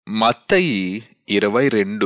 మత్తయి ఇరవై రెండు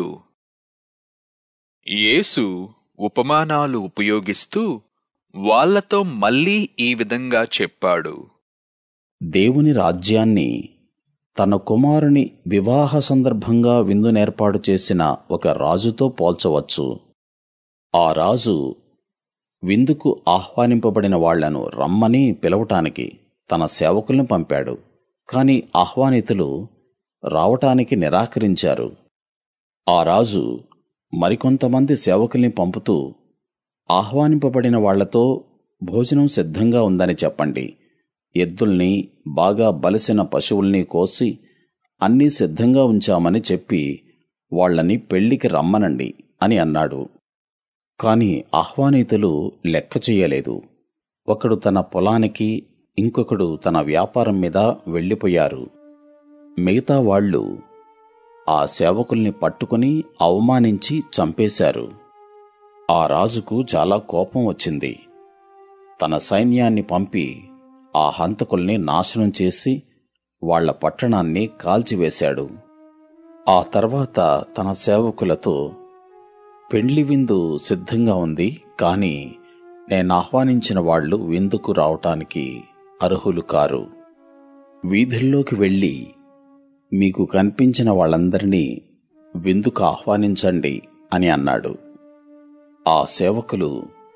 యేసు ఉపమానాలు ఉపయోగిస్తూ వాళ్ళతో మళ్ళీ ఈ విధంగా చెప్పాడు దేవుని రాజ్యాన్ని తన కుమారుని వివాహ సందర్భంగా విందునేర్పాటు చేసిన ఒక రాజుతో పోల్చవచ్చు ఆ రాజు విందుకు ఆహ్వానింపబడిన వాళ్లను రమ్మని పిలవటానికి తన సేవకుల్ని పంపాడు కాని ఆహ్వానితులు రావటానికి నిరాకరించారు ఆ రాజు మరికొంతమంది సేవకుల్ని పంపుతూ ఆహ్వానింపబడిన వాళ్లతో భోజనం సిద్ధంగా ఉందని చెప్పండి ఎద్దుల్ని బాగా బలిసిన పశువుల్ని కోసి అన్నీ సిద్ధంగా ఉంచామని చెప్పి వాళ్ళని పెళ్లికి రమ్మనండి అని అన్నాడు కాని ఆహ్వానితులు లెక్క చెయ్యలేదు ఒకడు తన పొలానికి ఇంకొకడు తన వ్యాపారం మీద వెళ్ళిపోయారు మిగతా వాళ్ళు ఆ సేవకుల్ని పట్టుకుని అవమానించి చంపేశారు ఆ రాజుకు చాలా కోపం వచ్చింది తన సైన్యాన్ని పంపి ఆ హంతకుల్ని నాశనం చేసి వాళ్ళ పట్టణాన్ని కాల్చివేశాడు ఆ తర్వాత తన సేవకులతో పెండ్లి విందు సిద్ధంగా ఉంది కాని నేను ఆహ్వానించిన వాళ్ళు విందుకు రావటానికి అర్హులు కారు వీధుల్లోకి వెళ్ళి మీకు కనిపించిన వాళ్ళందరినీ విందుకు ఆహ్వానించండి అని అన్నాడు ఆ సేవకులు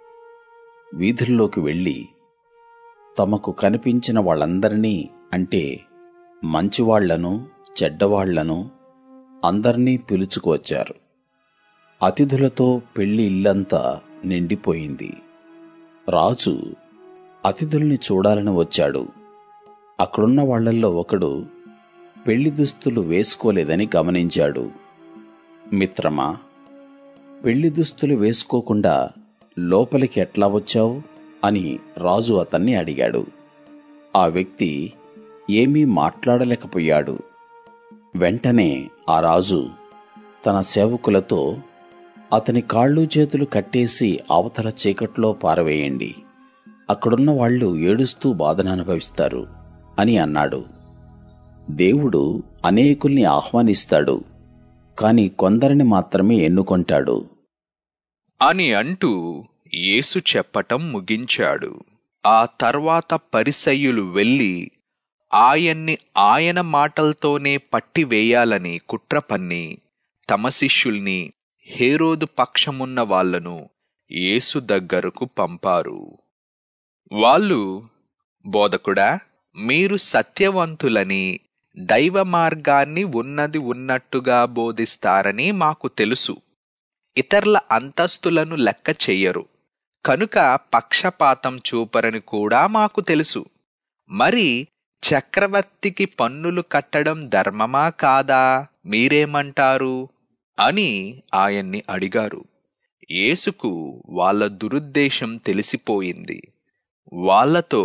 వీధుల్లోకి వెళ్ళి తమకు కనిపించిన వాళ్ళందరినీ అంటే మంచివాళ్లను చెడ్డవాళ్లను అందర్నీ పిలుచుకువచ్చారు అతిథులతో పెళ్లి ఇల్లంతా నిండిపోయింది రాజు అతిథుల్ని చూడాలని వచ్చాడు అక్కడున్న వాళ్లల్లో ఒకడు పెళ్లి దుస్తులు వేసుకోలేదని గమనించాడు మిత్రమా పెళ్లి దుస్తులు వేసుకోకుండా లోపలికి ఎట్లా వచ్చావు అని రాజు అతన్ని అడిగాడు ఆ వ్యక్తి ఏమీ మాట్లాడలేకపోయాడు వెంటనే ఆ రాజు తన సేవకులతో అతని కాళ్ళు చేతులు కట్టేసి అవతల చీకట్లో పారవేయండి అక్కడున్న వాళ్ళు ఏడుస్తూ బాధను అనుభవిస్తారు అని అన్నాడు దేవుడు అనేకుల్ని ఆహ్వానిస్తాడు కాని కొందరిని మాత్రమే ఎన్నుకొంటాడు అని అంటూ యేసు చెప్పటం ముగించాడు ఆ తర్వాత పరిసయ్యులు వెళ్ళి ఆయన్ని ఆయన మాటలతోనే పట్టివేయాలని కుట్ర పన్ని తమ శిష్యుల్ని హేరోదు పక్షమున్న వాళ్లను యేసు దగ్గరకు పంపారు వాళ్ళు బోధకుడా మీరు సత్యవంతులని దైవ మార్గాన్ని ఉన్నది ఉన్నట్టుగా బోధిస్తారని మాకు తెలుసు ఇతరుల అంతస్తులను లెక్క చెయ్యరు కనుక పక్షపాతం చూపరని కూడా మాకు తెలుసు మరి చక్రవర్తికి పన్నులు కట్టడం ధర్మమా కాదా మీరేమంటారు అని ఆయన్ని అడిగారు యేసుకు వాళ్ళ దురుద్దేశం తెలిసిపోయింది వాళ్ళతో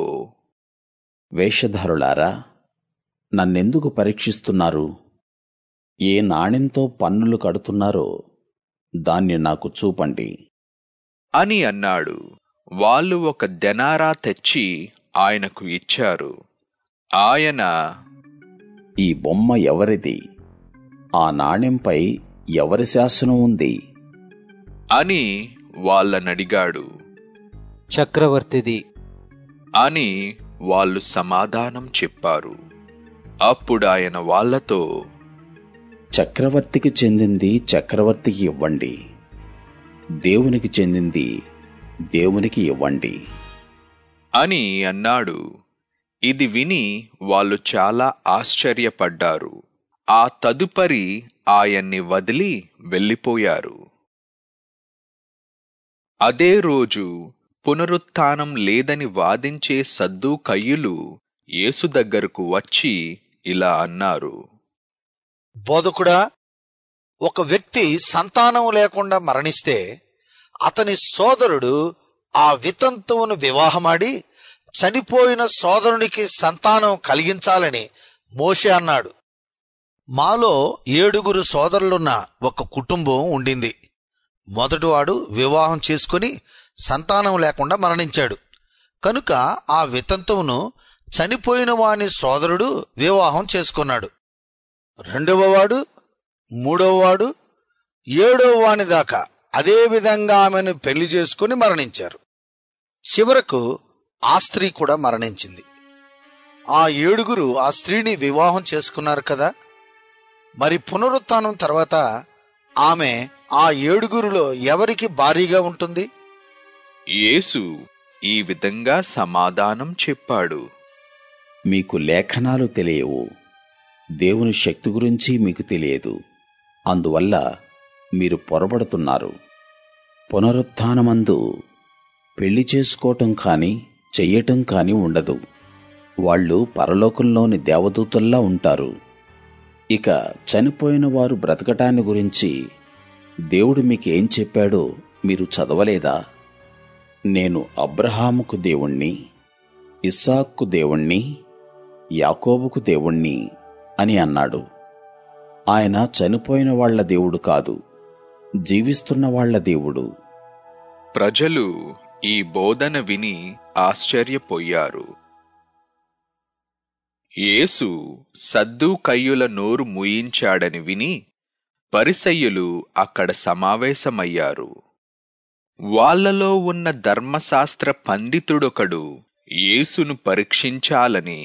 వేషధారులారా నన్నెందుకు పరీక్షిస్తున్నారు ఏ నాణ్యంతో పన్నులు కడుతున్నారో దాన్ని నాకు చూపండి అని అన్నాడు వాళ్ళు ఒక దెనారా తెచ్చి ఆయనకు ఇచ్చారు ఆయన ఈ బొమ్మ ఎవరిది ఆ నాణ్యంపై ఎవరి శాసనం ఉంది అని వాళ్ళనడిగాడు చక్రవర్తిది అని వాళ్ళు సమాధానం చెప్పారు అప్పుడాయన వాళ్ళతో చక్రవర్తికి చెందింది చక్రవర్తికి ఇవ్వండి దేవునికి చెందింది దేవునికి ఇవ్వండి అని అన్నాడు ఇది విని వాళ్ళు చాలా ఆశ్చర్యపడ్డారు ఆ తదుపరి ఆయన్ని వదిలి వెళ్ళిపోయారు అదే రోజు పునరుత్థానం లేదని వాదించే సద్దూకయ్యులు యేసు దగ్గరకు వచ్చి ఇలా అన్నారు బోధకుడా ఒక వ్యక్తి సంతానం లేకుండా మరణిస్తే అతని సోదరుడు ఆ వితంతువును వివాహమాడి చనిపోయిన సోదరునికి సంతానం కలిగించాలని మోషే అన్నాడు మాలో ఏడుగురు సోదరులున్న ఒక కుటుంబం ఉండింది మొదటివాడు వివాహం చేసుకుని సంతానం లేకుండా మరణించాడు కనుక ఆ వితంతువును చనిపోయిన వాని సోదరుడు వివాహం చేసుకున్నాడు రెండవ వాడు మూడోవాడు ఏడో వాని దాకా అదే విధంగా ఆమెను పెళ్లి చేసుకుని మరణించారు చివరకు ఆ స్త్రీ కూడా మరణించింది ఆ ఏడుగురు ఆ స్త్రీని వివాహం చేసుకున్నారు కదా మరి పునరుత్థానం తర్వాత ఆమె ఆ ఏడుగురులో ఎవరికి భారీగా ఉంటుంది యేసు ఈ విధంగా సమాధానం చెప్పాడు మీకు లేఖనాలు తెలియవు దేవుని శక్తి గురించి మీకు తెలియదు అందువల్ల మీరు పొరబడుతున్నారు పునరుత్థానమందు పెళ్లి చేసుకోవటం కాని చెయ్యటం కాని ఉండదు వాళ్ళు పరలోకంలోని దేవదూతల్లా ఉంటారు ఇక చనిపోయిన వారు బ్రతకటాన్ని గురించి దేవుడు మీకేం చెప్పాడో మీరు చదవలేదా నేను అబ్రహాముకు దేవుణ్ణి ఇస్సాక్కు దేవుణ్ణి యాకోబుకు దేవుణ్ణి అని అన్నాడు ఆయన చనిపోయిన వాళ్ళ దేవుడు కాదు జీవిస్తున్న వాళ్ళ దేవుడు ప్రజలు ఈ బోధన విని ఆశ్చర్యపోయారు యేసు సద్దూకయ్యుల నోరు మూయించాడని విని పరిసయ్యులు అక్కడ సమావేశమయ్యారు వాళ్ళలో ఉన్న ధర్మశాస్త్ర పండితుడొకడు యేసును పరీక్షించాలని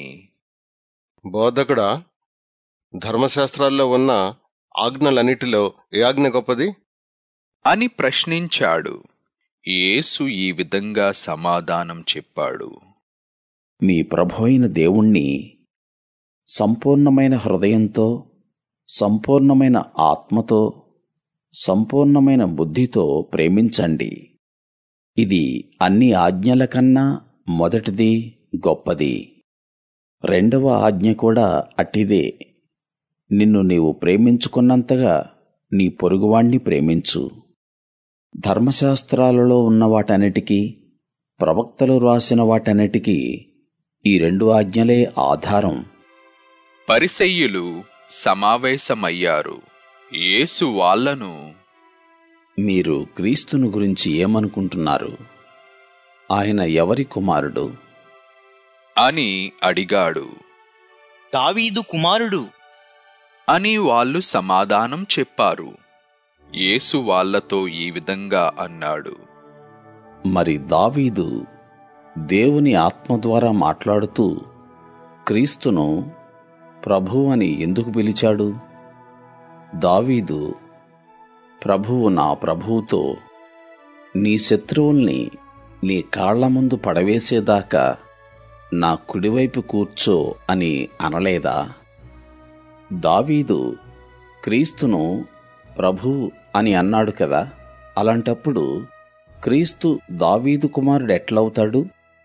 బోధకుడా ధర్మశాస్త్రాల్లో ఉన్న ఆజ్ఞలన్నిటిలో ఏ ఆజ్ఞ గొప్పది అని ప్రశ్నించాడు యేసు ఈ విధంగా సమాధానం చెప్పాడు మీ ప్రభు అయిన దేవుణ్ణి సంపూర్ణమైన హృదయంతో సంపూర్ణమైన ఆత్మతో సంపూర్ణమైన బుద్ధితో ప్రేమించండి ఇది అన్ని ఆజ్ఞల కన్నా మొదటిది గొప్పది రెండవ ఆజ్ఞ కూడా అట్టిదే నిన్ను నీవు ప్రేమించుకున్నంతగా నీ పొరుగువాణ్ణి ప్రేమించు ధర్మశాస్త్రాలలో ఉన్న వాటన్నిటికీ ప్రవక్తలు రాసిన వాటన్నిటికీ ఈ రెండు ఆజ్ఞలే ఆధారం పరిసయ్యులు సమావేశమయ్యారు యేసు వాళ్ళను మీరు క్రీస్తును గురించి ఏమనుకుంటున్నారు ఆయన ఎవరి కుమారుడు అని అడిగాడు దావీదు కుమారుడు అని వాళ్ళు సమాధానం చెప్పారు యేసు వాళ్ళతో ఈ విధంగా అన్నాడు మరి దావీదు దేవుని ఆత్మ ద్వారా మాట్లాడుతూ క్రీస్తును ప్రభు అని ఎందుకు పిలిచాడు దావీదు ప్రభువు నా ప్రభువుతో నీ శత్రువుల్ని నీ కాళ్ల ముందు పడవేసేదాకా నా కుడివైపు కూర్చో అని అనలేదా దావీదు క్రీస్తును ప్రభు అని అన్నాడు కదా అలాంటప్పుడు క్రీస్తు దావీదు కుమారుడు ఎట్లవుతాడు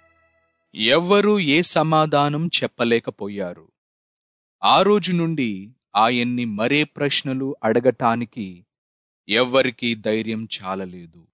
ఎవ్వరూ ఏ సమాధానం చెప్పలేకపోయారు ఆ రోజు నుండి ఆయన్ని మరే ప్రశ్నలు అడగటానికి ఎవ్వరికీ ధైర్యం చాలలేదు